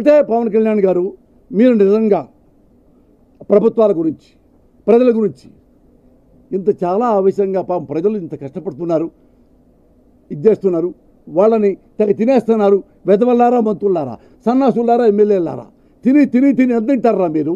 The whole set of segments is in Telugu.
ఒకటే పవన్ కళ్యాణ్ గారు మీరు నిజంగా ప్రభుత్వాల గురించి ప్రజల గురించి ఇంత చాలా ఆవేశంగా పాపం ప్రజలు ఇంత కష్టపడుతున్నారు ఇది చేస్తున్నారు వాళ్ళని తెగ తినేస్తున్నారు వెదవల్లారా మంత్రులారా సన్నాసులారా ఎమ్మెల్యేలారా తిని తిని తిని ఎంత తింటారా మీరు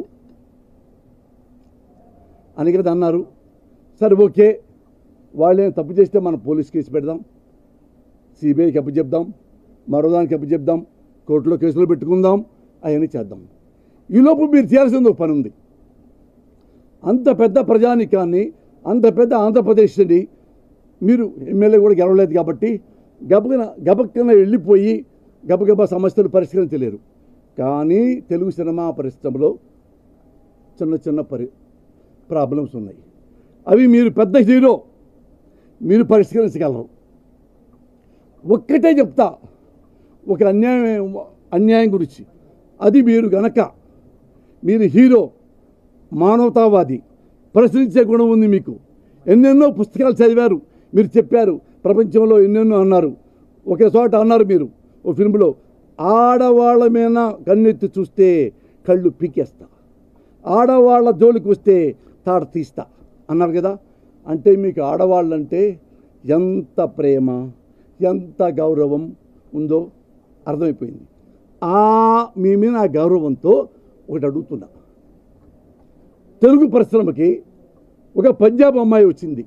అని కదా అన్నారు సరే ఓకే వాళ్ళేం తప్పు చేస్తే మనం పోలీస్ కేసు పెడదాం సిబిఐకి అప్పు చెప్దాం మరో దానికి అప్పు చెప్దాం కోర్టులో కేసులు పెట్టుకుందాం అవన్నీ చేద్దాం ఈలోపు మీరు చేయాల్సింది ఒక పని ఉంది అంత పెద్ద ప్రజానికాన్ని అంత పెద్ద ఆంధ్రప్రదేశ్ని మీరు ఎమ్మెల్యే కూడా గెలవలేదు కాబట్టి గబగన గబక్కన వెళ్ళిపోయి గబగబా సమస్యలు పరిష్కరించలేరు కానీ తెలుగు సినిమా పరిశ్రమలో చిన్న చిన్న పరి ప్రాబ్లమ్స్ ఉన్నాయి అవి మీరు పెద్ద హీరో మీరు పరిష్కరించగలరు ఒక్కటే చెప్తా ఒక అన్యాయం అన్యాయం గురించి అది మీరు గనక మీరు హీరో మానవతావాది ప్రశ్నించే గుణం ఉంది మీకు ఎన్నెన్నో పుస్తకాలు చదివారు మీరు చెప్పారు ప్రపంచంలో ఎన్నెన్నో అన్నారు ఒకే చోట అన్నారు మీరు ఓ ఫిల్మ్లో ఆడవాళ్ళ మీద కన్నెత్తి చూస్తే కళ్ళు పీకేస్తా ఆడవాళ్ళ జోలికి వస్తే తాడ తీస్తా అన్నారు కదా అంటే మీకు ఆడవాళ్ళంటే ఎంత ప్రేమ ఎంత గౌరవం ఉందో అర్థమైపోయింది ఆ మీ మీద ఆ గౌరవంతో ఒకటి అడుగుతున్నా తెలుగు పరిశ్రమకి ఒక పంజాబ్ అమ్మాయి వచ్చింది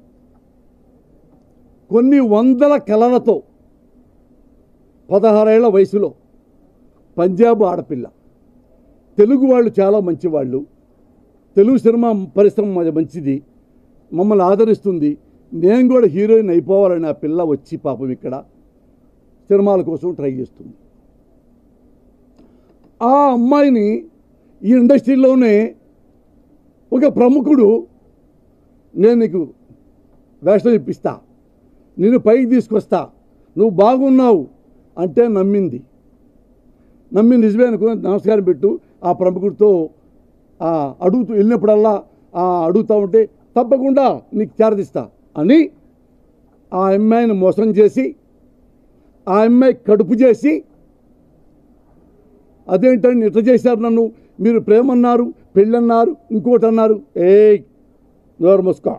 కొన్ని వందల కళలతో పదహారేళ్ల వయసులో పంజాబ్ ఆడపిల్ల తెలుగు వాళ్ళు చాలా మంచివాళ్ళు తెలుగు సినిమా పరిశ్రమ మ- మంచిది మమ్మల్ని ఆదరిస్తుంది నేను కూడా హీరోయిన్ అయిపోవాలని ఆ పిల్ల వచ్చి పాపం ఇక్కడ సినిమాల కోసం ట్రై చేస్తుంది ఆ అమ్మాయిని ఈ ఇండస్ట్రీలోనే ఒక ప్రముఖుడు నేను నీకు వేషం ఇప్పిస్తా నేను పైకి తీసుకొస్తా నువ్వు బాగున్నావు అంటే నమ్మింది నమ్మి నిజమే అనుకో నమస్కారం పెట్టు ఆ ప్రముఖుడితో ఆ అడుగుతూ వెళ్ళినప్పుడల్లా ఆ అడుగుతూ ఉంటే తప్పకుండా నీకు చేరదిస్తా అని ఆ అమ్మాయిని మోసం చేసి ఆ అమ్మాయి కడుపు చేసి అదేంటండి ఇట్లా చేశారు నన్ను మీరు ప్రేమన్నారు పెళ్ళన్నారు ఇంకోటి అన్నారు ఏ నోరు మూసుకో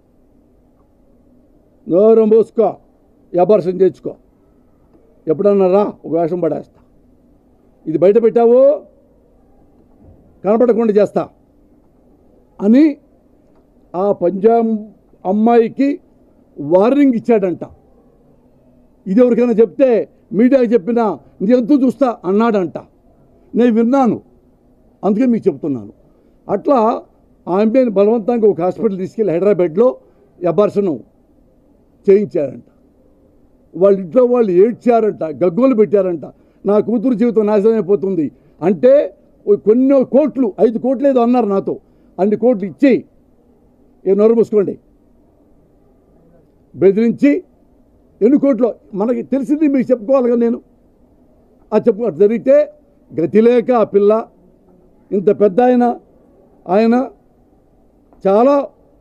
నోరు మూసుకో వ్యాపారం చేయించుకో ఎప్పుడన్నా రా ఒక వేషం పడేస్తా ఇది బయట పెట్టావో కనపడకుండా చేస్తా అని ఆ పంజాబ్ అమ్మాయికి వార్నింగ్ ఇచ్చాడంట ఇది ఎవరికైనా చెప్తే మీడియాకి చెప్పినా ఎంతో చూస్తా అన్నాడంట నేను విన్నాను అందుకే మీకు చెప్తున్నాను అట్లా ఆ అమ్మాయిని బలవంతంగా ఒక హాస్పిటల్ తీసుకెళ్ళి హైదరాబాద్లో అబార్షన్ చేయించారంట వాళ్ళ ఇంట్లో వాళ్ళు ఏడ్చారంట గగ్గోలు పెట్టారంట నా కూతురు జీవితం నాశనం అయిపోతుంది అంటే ఓ కొన్ని కోట్లు ఐదు కోట్లు ఏదో అన్నారు నాతో అన్ని కోట్లు ఇచ్చి ఏ నోరు మూసుకోండి బెదిరించి ఎన్ని కోట్లు మనకి తెలిసింది మీకు చెప్పుకోవాలి కదా నేను ఆ చెప్పు అటు జరిగితే గతి లేక ఆ పిల్ల ఇంత పెద్ద ఆయన ఆయన చాలా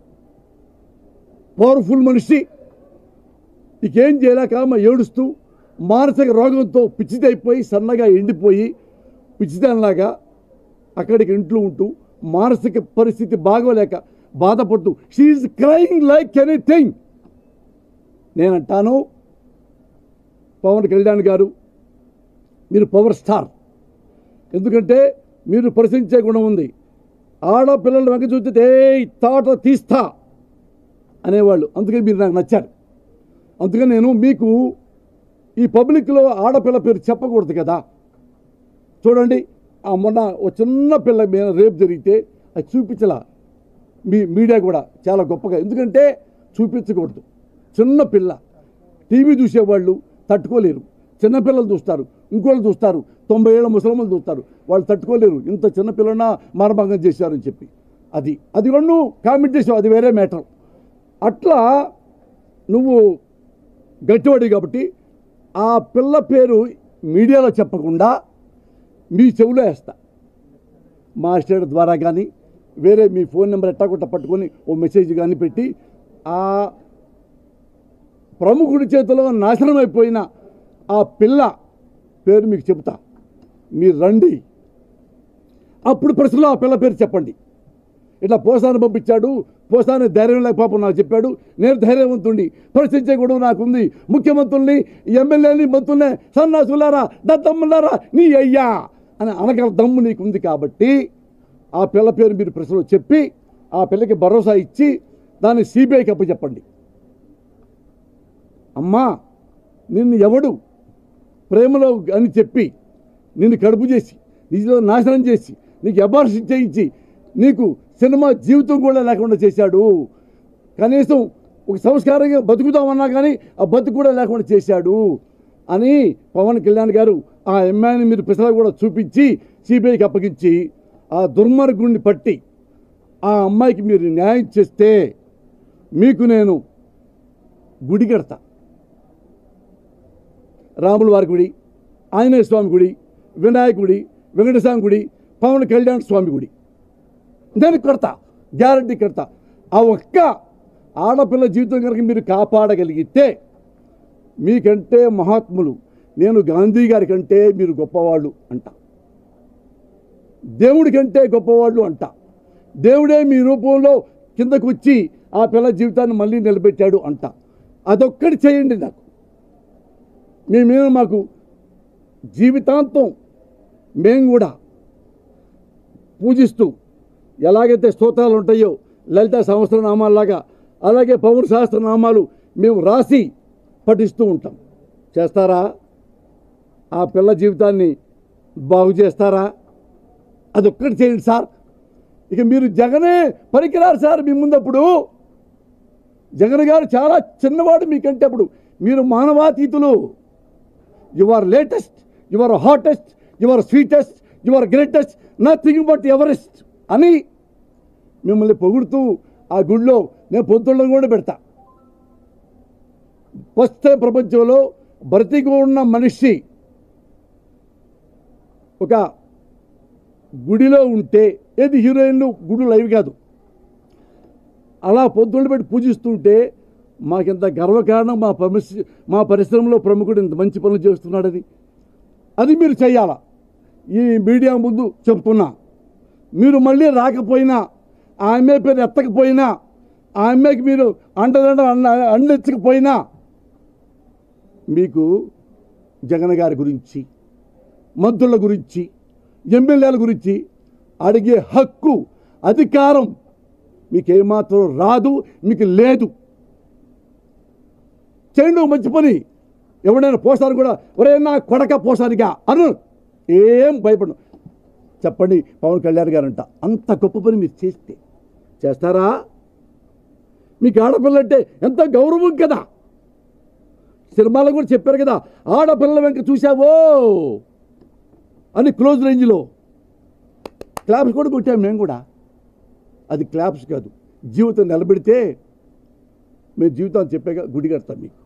పవర్ఫుల్ మనిషి ఇకేం చేయలేక ఆమె ఏడుస్తూ మానసిక రోగంతో పిచ్చిదైపోయి సన్నగా ఎండిపోయి పిచ్చిదానిలాగా అక్కడికి ఇంట్లో ఉంటూ మానసిక పరిస్థితి బాగోలేక బాధపడుతూ షీఈ్ క్రైయింగ్ లైక్ ఎనీథింగ్ నేనంటాను పవన్ కళ్యాణ్ గారు మీరు పవర్ స్టార్ ఎందుకంటే మీరు ప్రశ్నించే గుణం ఉంది ఆడపిల్లలు వెంక చూస్తే ఏ తాట తీస్తా అనేవాళ్ళు అందుకని మీరు నాకు నచ్చారు అందుకని నేను మీకు ఈ పబ్లిక్లో ఆడపిల్ల పేరు చెప్పకూడదు కదా చూడండి ఆ మొన్న ఒక చిన్న పిల్ల మీద రేపు జరిగితే అది చూపించలా మీ మీడియా కూడా చాలా గొప్పగా ఎందుకంటే చూపించకూడదు చిన్న పిల్ల టీవీ చూసేవాళ్ళు తట్టుకోలేరు చిన్నపిల్లలు చూస్తారు ఇంకోళ్ళు చూస్తారు తొంభై ఏళ్ళ ముసలమ్మలు చూస్తారు వాళ్ళు తట్టుకోలేరు ఇంత చిన్న పిల్లన మారభంగం చేశారని చెప్పి అది అది కూడా నువ్వు కామెంట్ చేసావు అది వేరే మ్యాటర్ అట్లా నువ్వు గట్టివాడి కాబట్టి ఆ పిల్ల పేరు మీడియాలో చెప్పకుండా మీ చెవిలో వేస్తా మాస్టర్ ద్వారా కానీ వేరే మీ ఫోన్ నెంబర్ ఎట్టాకొట్ట పట్టుకొని ఓ మెసేజ్ కానీ పెట్టి ఆ ప్రముఖుడి చేతిలో నాశనం అయిపోయిన ఆ పిల్ల పేరు మీకు చెబుతా మీరు రండి అప్పుడు ప్రశ్నలో ఆ పిల్ల పేరు చెప్పండి ఇట్లా పోసాన్ని పంపించాడు పోసాన్ని ధైర్యం లేక పాపం నాకు చెప్పాడు నేను ధైర్యవంతుణ్ణి ప్రశ్నించే కూడా నాకుంది ముఖ్యమంత్రుల్ని ఎమ్మెల్యేని మంత్రుల్ని సన్నాసులారా దత్తమ్ములారా నీ అయ్యా అని అనగల దమ్ము నీకుంది కాబట్టి ఆ పిల్ల పేరు మీరు ప్రశ్నలో చెప్పి ఆ పిల్లకి భరోసా ఇచ్చి దాన్ని సిబిఐకి అప్పచెప్పండి అమ్మా నిన్ను ఎవడు ప్రేమలో అని చెప్పి నిన్ను కడుపు చేసి నీలో నాశనం చేసి నీకు అబార్షన్ చేయించి నీకు సినిమా జీవితం కూడా లేకుండా చేశాడు కనీసం ఒక సంస్కారంగా బతుకుదామన్నా కానీ ఆ బతుకు కూడా లేకుండా చేశాడు అని పవన్ కళ్యాణ్ గారు ఆ అమ్మాయిని మీరు పిసల కూడా చూపించి సిబిఐకి అప్పగించి ఆ దుర్మార్గుడిని పట్టి ఆ అమ్మాయికి మీరు న్యాయం చేస్తే మీకు నేను గుడి కడతా రాముల వారి గుడి ఆంజనేయ స్వామి గుడి వినాయక గుడి వెంకటస్వామి గుడి పవన్ కళ్యాణ్ స్వామి గుడి నేను కడతా గ్యారంటీ కడతా ఆ ఒక్క ఆడపిల్ల జీవితం కనుక మీరు కాపాడగలిగితే మీకంటే మహాత్ములు నేను గాంధీ గారి కంటే మీరు గొప్పవాళ్ళు అంట దేవుడి కంటే గొప్పవాళ్ళు అంట దేవుడే మీ రూపంలో కిందకు వచ్చి ఆ పిల్ల జీవితాన్ని మళ్ళీ నిలబెట్టాడు అంట అదొక్కటి చేయండి నాకు మీ మీద మాకు జీవితాంతం మేము కూడా పూజిస్తూ ఎలాగైతే స్తోత్రాలు ఉంటాయో లలిత సహస్రనామాల్లాగా అలాగే పౌర సహస్రనామాలు మేము రాసి పఠిస్తూ ఉంటాం చేస్తారా ఆ పిల్ల జీవితాన్ని బాగు చేస్తారా అదొక్కటి చేయండి సార్ ఇక మీరు జగనే పనికిరారు సార్ మీ ముందప్పుడు జగన్ గారు చాలా చిన్నవాడు మీకంటే అప్పుడు మీరు మానవాతీతులు you are latest you are hottest you are sweetest you are greatest nothing but Everest అని మిమ్మల్ని పొగుడుతూ ఆ గుడిలో నేను పొద్దుళ్ళని కూడా పెడతా వస్తే ప్రపంచంలో బ్రతికి ఉన్న మనిషి ఒక గుడిలో ఉంటే ఏది హీరోయిన్లు గుడి లైవ్ కాదు అలా పొద్దుళ్ళు పెట్టి పూజిస్తుంటే మాకింత గర్వకారణం మా పరిశ్ర మా పరిశ్రమలో ప్రముఖుడు ఇంత మంచి పనులు చేస్తున్నాడని అది మీరు చేయాలా ఈ మీడియా ముందు చెప్తున్నా మీరు మళ్ళీ రాకపోయినా ఆ అమ్మాయి పేరు ఎత్తకపోయినా ఆ అమ్మాయికి మీరు అండదండ అండ అండెచ్చకపోయినా మీకు జగన్ గారి గురించి మంత్రుల గురించి ఎమ్మెల్యేల గురించి అడిగే హక్కు అధికారం మీకేమాత్రం రాదు మీకు లేదు చేయండి ఓ మంచి పని ఎవడైనా పోసారు కూడా ఒరే నా కొడక పోసానిగా అను ఏం భయపడు చెప్పండి పవన్ కళ్యాణ్ గారంట అంత గొప్ప పని మీరు చేస్తే చేస్తారా మీకు ఆడపిల్ల అంటే ఎంత గౌరవం కదా సినిమాలో కూడా చెప్పారు కదా ఆడపిల్ల వెంట చూసావో అని క్లోజ్ రేంజ్లో క్లాప్స్ కూడా కొట్టాం మేము కూడా అది క్లాప్స్ కాదు జీవితం నిలబెడితే మేము జీవితాన్ని చెప్పాక గుడి కడతాం మీకు